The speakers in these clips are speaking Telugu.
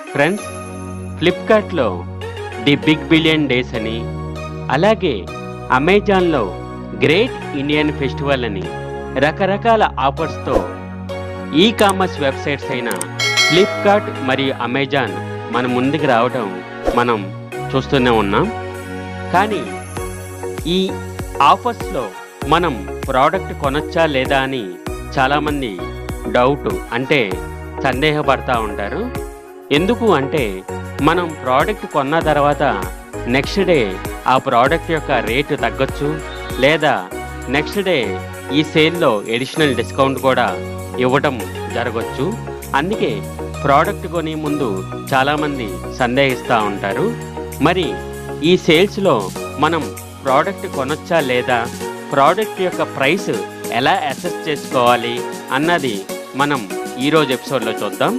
ఫ్రెండ్స్ ఫ్లిప్కార్ట్లో ది బిగ్ బిలియన్ డేస్ అని అలాగే అమెజాన్లో గ్రేట్ ఇండియన్ ఫెస్టివల్ అని రకరకాల ఆఫర్స్తో ఈ కామర్స్ వెబ్సైట్స్ అయిన ఫ్లిప్కార్ట్ మరియు అమెజాన్ మన ముందుకు రావడం మనం చూస్తూనే ఉన్నాం కానీ ఈ ఆఫర్స్లో మనం ప్రోడక్ట్ కొనొచ్చా లేదా అని చాలామంది డౌట్ అంటే సందేహపడతా ఉంటారు ఎందుకు అంటే మనం ప్రోడక్ట్ కొన్న తర్వాత నెక్స్ట్ డే ఆ ప్రోడక్ట్ యొక్క రేటు తగ్గొచ్చు లేదా నెక్స్ట్ డే ఈ సేల్లో ఎడిషనల్ డిస్కౌంట్ కూడా ఇవ్వటం జరగచ్చు అందుకే ప్రోడక్ట్ కొనే ముందు చాలామంది సందేహిస్తూ ఉంటారు మరి ఈ సేల్స్లో మనం ప్రోడక్ట్ కొనొచ్చా లేదా ప్రోడక్ట్ యొక్క ప్రైస్ ఎలా అసెస్ చేసుకోవాలి అన్నది మనం ఈరోజు ఎపిసోడ్లో చూద్దాం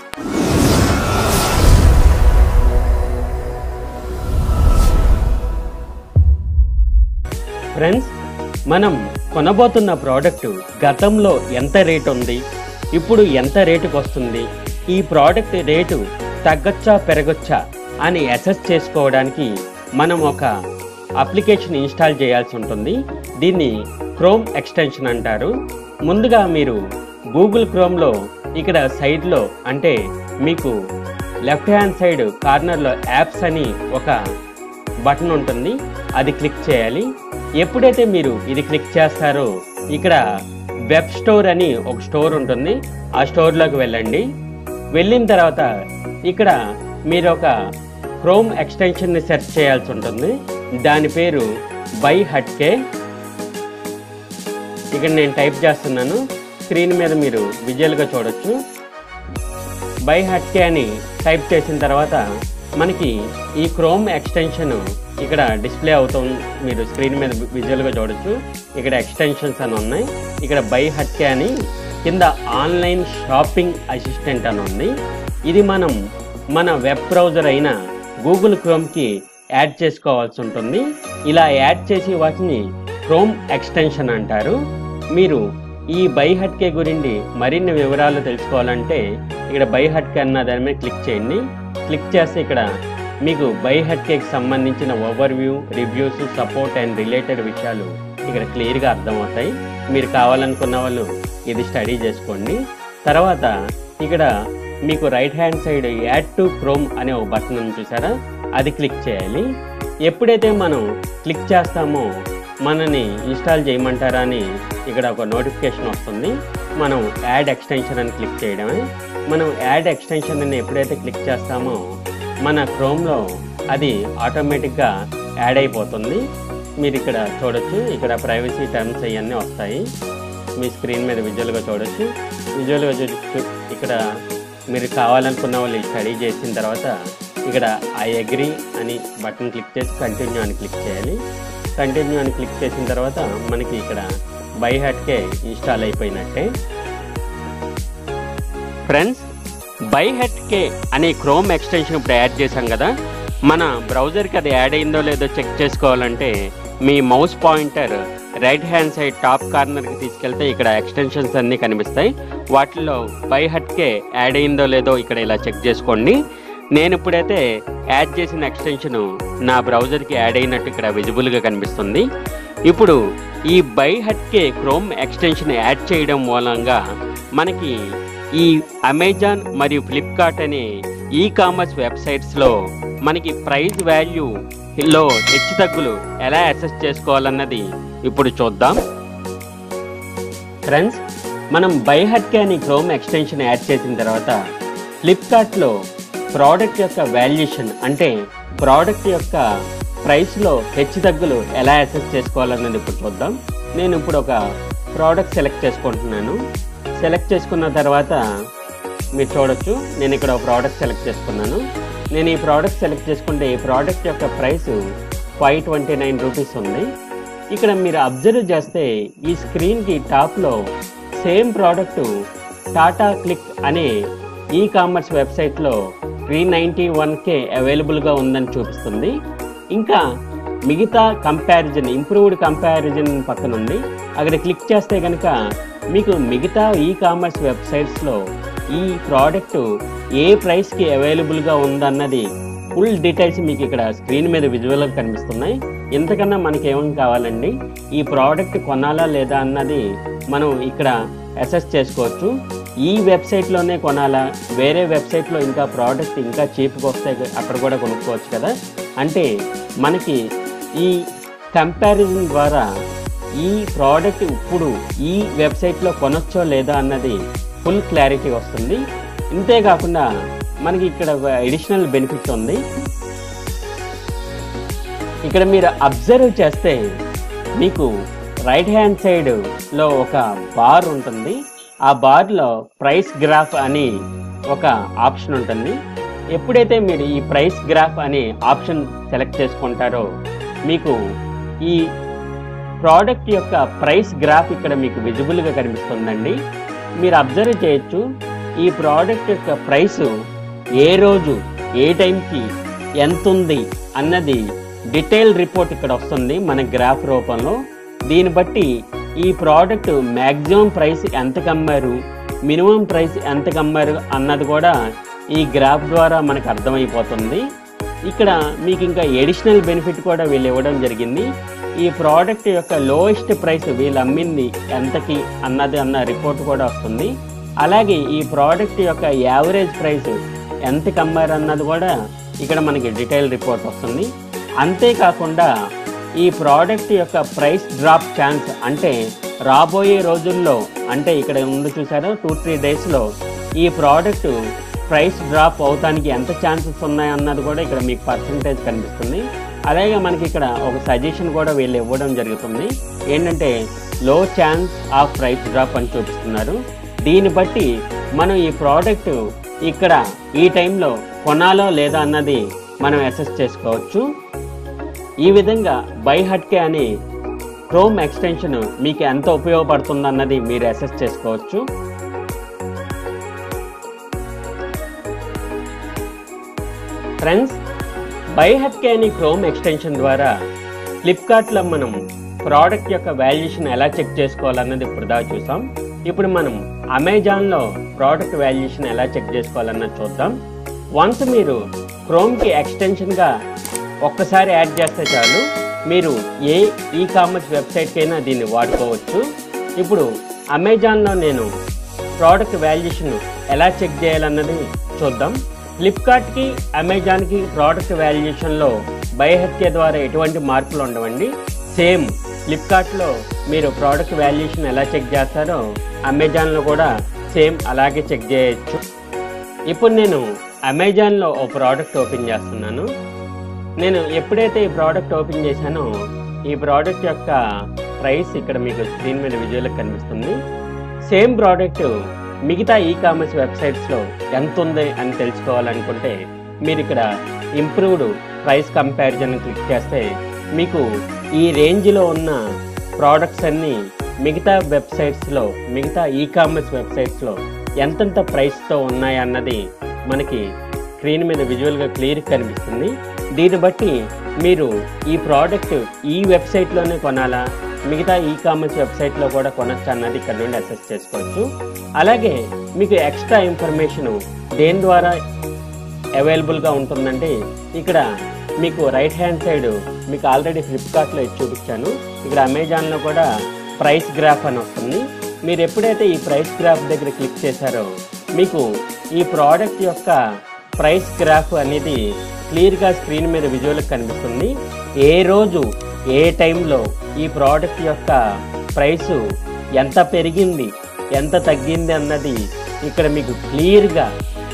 ఫ్రెండ్స్ మనం కొనబోతున్న ప్రోడక్ట్ గతంలో ఎంత రేట్ ఉంది ఇప్పుడు ఎంత రేటుకి వస్తుంది ఈ ప్రోడక్ట్ రేటు తగ్గొచ్చా పెరగొచ్చా అని అసెస్ చేసుకోవడానికి మనం ఒక అప్లికేషన్ ఇన్స్టాల్ చేయాల్సి ఉంటుంది దీన్ని క్రోమ్ ఎక్స్టెన్షన్ అంటారు ముందుగా మీరు గూగుల్ క్రోమ్లో ఇక్కడ సైడ్లో అంటే మీకు లెఫ్ట్ హ్యాండ్ సైడ్ కార్నర్లో యాప్స్ అని ఒక బటన్ ఉంటుంది అది క్లిక్ చేయాలి ఎప్పుడైతే మీరు ఇది క్లిక్ చేస్తారో ఇక్కడ వెబ్ స్టోర్ అని ఒక స్టోర్ ఉంటుంది ఆ స్టోర్లోకి వెళ్ళండి వెళ్ళిన తర్వాత ఇక్కడ మీరు ఒక క్రోమ్ ఎక్స్టెన్షన్ని సెర్చ్ చేయాల్సి ఉంటుంది దాని పేరు బై హట్కే ఇక్కడ నేను టైప్ చేస్తున్నాను స్క్రీన్ మీద మీరు విజువల్గా చూడొచ్చు బై హట్కే అని టైప్ చేసిన తర్వాత మనకి ఈ క్రోమ్ ఎక్స్టెన్షన్ ఇక్కడ డిస్ప్లే అవుతుంది మీరు స్క్రీన్ మీద విజువల్గా చూడొచ్చు ఇక్కడ ఎక్స్టెన్షన్స్ అని ఉన్నాయి ఇక్కడ బై హట్కే అని కింద ఆన్లైన్ షాపింగ్ అసిస్టెంట్ అని ఉంది ఇది మనం మన వెబ్ బ్రౌజర్ అయిన గూగుల్ క్రోమ్కి యాడ్ చేసుకోవాల్సి ఉంటుంది ఇలా యాడ్ చేసి వాటిని క్రోమ్ ఎక్స్టెన్షన్ అంటారు మీరు ఈ బై హట్కే గురించి మరిన్ని వివరాలు తెలుసుకోవాలంటే ఇక్కడ బై హట్కే అన్న దాని మీద క్లిక్ చేయండి క్లిక్ చేస్తే ఇక్కడ మీకు బై హట్కేకి సంబంధించిన overview reviews support and related విషయాలు ఇక్కడ క్లియర్గా అర్థమవుతాయి మీరు కావాలనుకున్న వాళ్ళు ఇది స్టడీ చేసుకోండి తర్వాత ఇక్కడ మీకు right hand side add to Chrome అనే ఒక బటన్ ఉంది చూసారా అది క్లిక్ చేయాలి ఎప్పుడైతే మనం క్లిక్ చేస్తామో మనని ఇన్స్టాల్ చేయమంటారా అని ఇక్కడ ఒక నోటిఫికేషన్ వస్తుంది మనం యాడ్ ఎక్స్టెన్షన్ అని క్లిక్ చేయడమే మనం యాడ్ ఎక్స్టెన్షన్ అని ఎప్పుడైతే క్లిక్ చేస్తామో మన క్రోమ్లో అది ఆటోమేటిక్గా యాడ్ అయిపోతుంది మీరు ఇక్కడ చూడొచ్చు ఇక్కడ ప్రైవసీ టర్మ్స్ అవన్నీ వస్తాయి మీ స్క్రీన్ మీద విజువల్గా చూడొచ్చు విజువల్గా చూడొచ్చు ఇక్కడ మీరు కావాలనుకున్న వాళ్ళు స్టడీ చేసిన తర్వాత ఇక్కడ ఐ అగ్రి అని బటన్ క్లిక్ చేసి కంటిన్యూ అని క్లిక్ చేయాలి కంటిన్యూ అని క్లిక్ చేసిన తర్వాత మనకి ఇక్కడ బై హట్కే ఇన్స్టాల్ అయిపోయినట్టే ఫ్రెండ్స్ బై హెట్కే అనే క్రోమ్ ఎక్స్టెన్షన్ ఇప్పుడు యాడ్ చేశాం కదా మన బ్రౌజర్కి అది యాడ్ అయిందో లేదో చెక్ చేసుకోవాలంటే మీ mouse pointer right hand side top కార్నర్కి తీసుకెళ్తే ఇక్కడ ఎక్స్టెన్షన్స్ అన్నీ కనిపిస్తాయి వాటిలో బై హట్కే యాడ్ అయిందో లేదో ఇక్కడ ఇలా చెక్ చేసుకోండి నేను ఇప్పుడైతే యాడ్ చేసిన ఎక్స్టెన్షన్ నా బ్రౌజర్కి యాడ్ అయినట్టు ఇక్కడ విజిబుల్గా కనిపిస్తుంది ఇప్పుడు ఈ Buyhatke Chrome extension add చేయడం మూలంగా మనకి ఈ అమెజాన్ మరియు ఫ్లిప్కార్ట్ అనే ఈ కామర్స్ వెబ్సైట్స్లో మనకి ప్రైస్ వాల్యూ లో హెచ్చు తగ్గులు ఎలా అసెస్ చేసుకోవాలన్నది ఇప్పుడు చూద్దాం ఫ్రెండ్స్ మనం బై హట్కే అని క్రోమ్ ఎక్స్టెన్షన్ యాడ్ చేసిన తర్వాత ఫ్లిప్కార్ట్లో ప్రోడక్ట్ యొక్క వాల్యుయేషన్ అంటే ప్రోడక్ట్ యొక్క ప్రైస్లో హెచ్చు తగ్గులు ఎలా అసెస్ చేసుకోవాలన్నది ఇప్పుడు చూద్దాం నేను ఇప్పుడు ఒక ప్రోడక్ట్ సెలెక్ట్ చేసుకుంటున్నాను సెలెక్ట్ చేసుకున్న తర్వాత మీరు చూడొచ్చు నేను ఇక్కడ ఒక ప్రోడక్ట్ సెలెక్ట్ చేసుకున్నాను నేను ఈ ప్రోడక్ట్ సెలెక్ట్ చేసుకుంటే ఈ ప్రోడక్ట్ యొక్క price five twenty nine rupees ఉంది ఇక్కడ మీరు అబ్జర్వ్ చేస్తే ఈ స్క్రీన్కి టాప్లో సేమ్ ప్రోడక్ట్ టాటా క్లిక్ అనే ఈ కామర్స్ వెబ్సైట్లో త్రీ నైంటీ వన్కే అవైలబుల్గా ఉందని చూపిస్తుంది ఇంకా మిగతా కంపారిజన్ ఇంప్రూవ్డ్ కంపారిజన్ పక్కన ఉంది అక్కడ క్లిక్ చేస్తే కనుక మీకు మిగతా ఈ కామర్స్ వెబ్సైట్స్లో ఈ ప్రోడక్ట్ ఏ ప్రైస్కి అవైలబుల్గా ఉందన్నది ఫుల్ డీటెయిల్స్ మీకు ఇక్కడ స్క్రీన్ మీద విజువల్గా కనిపిస్తున్నాయి ఇంతకన్నా మనకి ఏమేమి కావాలండి ఈ ప్రోడక్ట్ కొనాలా లేదా అన్నది మనం ఇక్కడ అసెస్ చేసుకోవచ్చు ఈ వెబ్సైట్లోనే కొనాలా వేరే వెబ్సైట్లో ఇంకా ప్రోడక్ట్ ఇంకా చీప్గా వస్తే అక్కడ కూడా కొనుక్కోవచ్చు కదా అంటే మనకి ఈ కంపారిజన్ ద్వారా ఈ ప్రోడక్ట్ ఇప్పుడు ఈ వెబ్సైట్లో కొనొచ్చో లేదా అన్నది ఫుల్ క్లారిటీ వస్తుంది ఇంతేకాకుండా మనకి ఇక్కడ అడిషనల్ బెనిఫిట్ ఉంది ఇక్కడ మీరు అబ్జర్వ్ చేస్తే మీకు రైట్ హ్యాండ్ సైడ్ లో ఒక బార్ ఉంటుంది ఆ బార్లో ప్రైస్ గ్రాఫ్ అని ఒక ఆప్షన్ ఉంటుంది ఎప్పుడైతే మీరు ఈ ప్రైస్ గ్రాఫ్ అనే ఆప్షన్ సెలెక్ట్ చేసుకుంటారో మీకు ఈ ప్రోడక్ట్ యొక్క ప్రైస్ గ్రాఫ్ ఇక్కడ మీకు విజిబుల్గా కనిపిస్తుందండి మీరు అబ్జర్వ్ చేయొచ్చు ఈ ప్రోడక్ట్ యొక్క ప్రైస్ ఏ రోజు ఏ టైంకి ఎంత ఉంది అన్నది డీటెయిల్ రిపోర్ట్ ఇక్కడ వస్తుంది మన గ్రాఫ్ రూపంలో దీన్ని బట్టి ఈ ప్రోడక్ట్ మ్యాక్సిమం ప్రైస్ ఎంతకు అమ్మారు మినిమం ప్రైస్ ఎంతకు అమ్మారు అన్నది కూడా ఈ గ్రాఫ్ ద్వారా మనకు అర్థమైపోతుంది ఇక్కడ మీకు ఇంకా ఎడిషనల్ బెనిఫిట్ కూడా వీళ్ళు ఇవ్వడం జరిగింది ఈ ప్రోడక్ట్ యొక్క లోయెస్ట్ ప్రైస్ వీళ్ళు అమ్మింది ఎంతకి అన్నది అన్న రిపోర్ట్ కూడా వస్తుంది అలాగే ఈ ప్రోడక్ట్ యొక్క యావరేజ్ ప్రైస్ ఎంతకి అమ్మారు అన్నది కూడా ఇక్కడ మనకి డీటెయిల్ రిపోర్ట్ వస్తుంది అంతేకాకుండా ఈ ప్రోడక్ట్ యొక్క ప్రైస్ డ్రాప్ ఛాన్స్ అంటే రాబోయే రోజుల్లో అంటే ఇక్కడ ఉంది చూసారా టూ త్రీ డేస్లో ఈ ప్రోడక్ట్ ప్రైస్ డ్రాప్ అవటానికి ఎంత ఛాన్సెస్ ఉన్నాయి అన్నది కూడా ఇక్కడ మీకు పర్సంటేజ్ కనిపిస్తుంది అలాగే మనకి ఇక్కడ ఒక సజెషన్ కూడా వీళ్ళు ఇవ్వడం జరుగుతుంది ఏంటంటే లో ఛాన్స్ ఆఫ్ ప్రైస్ డ్రాప్ అని చూపిస్తున్నారు దీన్ని బట్టి మనం ఈ ప్రోడక్ట్ ఇక్కడ ఈ టైంలో కొనాలో లేదా అన్నది మనం అసెస్ చేసుకోవచ్చు ఈ విధంగా బై హట్కే అనే క్రోమ్ ఎక్స్టెన్షన్ మీకు ఎంత ఉపయోగపడుతుంది అన్నది మీరు అసెస్ చేసుకోవచ్చు ఫ్రెండ్స్ బై హట్కే అనే క్రోమ్ ఎక్స్టెన్షన్ ద్వారా ఫ్లిప్కార్ట్లో మనం ప్రోడక్ట్ యొక్క వాల్యుయేషన్ ఎలా చెక్ చేసుకోవాలన్నది ఇప్పుడు దాకా చూసాం ఇప్పుడు మనం అమెజాన్లో ప్రోడక్ట్ వాల్యుయేషన్ ఎలా చెక్ చేసుకోవాలన్నది చూద్దాం వన్స్ మీరు క్రోమ్కి ఎక్స్టెన్షన్గా ఒక్కసారి యాడ్ చేస్తే చాలు మీరు ఏ ఈ కామర్స్ వెబ్సైట్కైనా దీన్ని వాడుకోవచ్చు ఇప్పుడు అమెజాన్లో నేను ప్రోడక్ట్ వాల్యుయేషన్ ఎలా చెక్ చేయాలన్నది చూద్దాం ఫ్లిప్కార్ట్కి అమెజాన్కి ప్రోడక్ట్ వాల్యుయేషన్లో బైహత్య ద్వారా ఎటువంటి మార్పులు ఉండవండి సేమ్ ఫ్లిప్కార్ట్లో మీరు ప్రోడక్ట్ వాల్యుయేషన్ ఎలా చెక్ చేస్తారో అమెజాన్లో కూడా సేమ్ అలాగే చెక్ చేయొచ్చు ఇప్పుడు నేను అమెజాన్లో ఓ ప్రోడక్ట్ ఓపెన్ చేస్తున్నాను నేను ఎప్పుడైతే ఈ ప్రోడక్ట్ ఓపెన్ చేశానో ఈ ప్రోడక్ట్ యొక్క ప్రైస్ ఇక్కడ మీకు స్క్రీన్ మీద విజువల్ కనిపిస్తుంది సేమ్ ప్రోడక్ట్ మిగతా ఈ కామర్స్ వెబ్సైట్స్లో ఎంత ఉంది అని తెలుసుకోవాలనుకుంటే మీరు ఇక్కడ ఇంప్రూవ్డ్ ప్రైస్ కంపారిజన్ క్లిక్ చేస్తే మీకు ఈ రేంజ్లో ఉన్న ప్రోడక్ట్స్ అన్నీ మిగతా వెబ్సైట్స్లో మిగతా ఈ కామర్స్ వెబ్సైట్స్లో ఎంతెంత ప్రైస్తో ఉన్నాయి అన్నది మనకి స్క్రీన్ మీద విజువల్గా క్లియర్ కనిపిస్తుంది దీన్ని బట్టి మీరు ఈ ప్రోడక్ట్ ఈ వెబ్సైట్లోనే కొనాలా మిగతా ఈ కామర్స్ వెబ్సైట్లో కూడా కొనొచ్చు అన్నది ఇక్కడ నుండి అసెస్ చేసుకోవచ్చు అలాగే మీకు ఎక్స్ట్రా ఇన్ఫర్మేషన్ దేని ద్వారా అవైలబుల్గా ఉంటుందంటే ఇక్కడ మీకు రైట్ హ్యాండ్ సైడ్ మీకు ఆల్రెడీ ఫ్లిప్కార్ట్లో ఇది చూపించాను ఇక్కడ అమెజాన్లో కూడా ప్రైస్ గ్రాఫ్ అని వస్తుంది మీరు ఎప్పుడైతే ఈ ప్రైస్ గ్రాఫ్ దగ్గర క్లిక్ చేశారో మీకు ఈ ప్రోడక్ట్ యొక్క ప్రైస్ గ్రాఫ్ అనేది క్లియర్గా స్క్రీన్ మీద విజువల్ కనిపిస్తుంది ఏ రోజు ఏ టైంలో ఈ ప్రోడక్ట్ యొక్క ప్రైసు ఎంత పెరిగింది ఎంత తగ్గింది అన్నది ఇక్కడ మీకు క్లియర్గా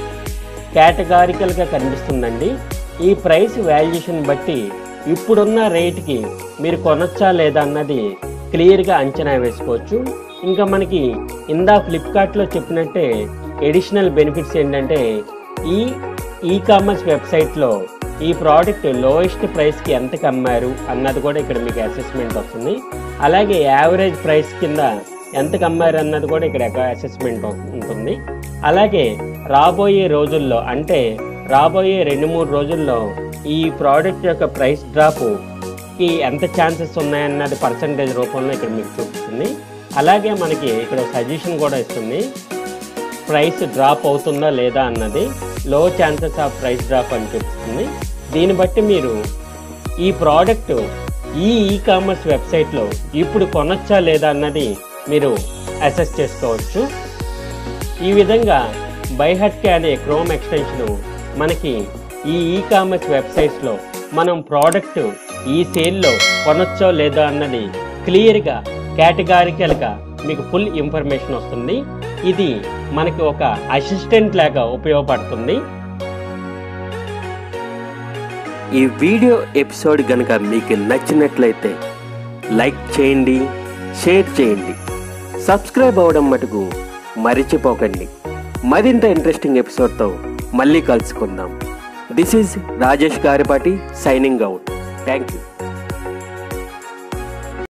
కేటగారికల్గా కనిపిస్తుందండి ఈ ప్రైస్ వాల్యుయేషన్ బట్టి ఇప్పుడున్న రేట్కి మీరు కొనొచ్చా లేదా అన్నది క్లియర్గా అంచనా వేసుకోవచ్చు ఇంకా మనకి ఇందా ఫ్లిప్కార్ట్లో చెప్పినట్టే ఎడిషనల్ బెనిఫిట్స్ ఏంటంటే ఈ ఈ కామర్స్ వెబ్సైట్లో ఈ ప్రోడక్ట్ లోయెస్ట్ ప్రైస్కి ఎంతకు అమ్మారు అన్నది కూడా ఇక్కడ మీకు అసెస్మెంట్ వస్తుంది అలాగే యావరేజ్ ప్రైస్ కింద ఎంతకు అమ్మారు అన్నది కూడా ఇక్కడ అసెస్మెంట్ ఉంటుంది అలాగే రాబోయే రోజుల్లో అంటే రాబోయే రెండు మూడు రోజుల్లో ఈ ప్రోడక్ట్ యొక్క ప్రైస్ డ్రాప్ కి ఎంత ఛాన్సెస్ ఉన్నాయన్నది పర్సంటేజ్ రూపంలో ఇక్కడ మీకు చూపిస్తుంది అలాగే మనకి ఇక్కడ సజెషన్ కూడా ఇస్తుంది ప్రైస్ డ్రాప్ అవుతుందా లేదా అన్నది లో ఛాన్సెస్ ఆఫ్ ప్రైస్ డ్రాప్ అని చూపిస్తుంది దీన్ని బట్టి మీరు ఈ ప్రోడక్ట్ ఈ ఈ కామర్స్ వెబ్సైట్లో ఇప్పుడు కొనొచ్చా లేదా అన్నది మీరు అసెస్ చేసుకోవచ్చు ఈ విధంగా బైహట్కే అనే క్రోమ్ ఎక్స్టెన్షన్ మనకి ఈ ఈ కామర్స్ వెబ్సైట్స్లో మనం ప్రోడక్ట్ ఈ సేల్లో కొనొచ్చో లేదా అన్నది క్లియర్గా కేటగారికల్గా మీకు ఫుల్ ఇన్ఫర్మేషన్ వస్తుంది ఇది మనకి ఒక అసిస్టెంట్ లాగా ఉపయోగపడుతుంది ఈ వీడియో ఎపిసోడ్ గనుక మీకు నచ్చినట్లయితే లైక్ చేయండి షేర్ చేయండి సబ్స్క్రైబ్ అవ్వడం మటుకు మరిచిపోకండి మరింత ఇంట్రెస్టింగ్ ఎపిసోడ్తో మళ్ళీ కలుసుకుందాం this is Rajesh Garipati signing out thank you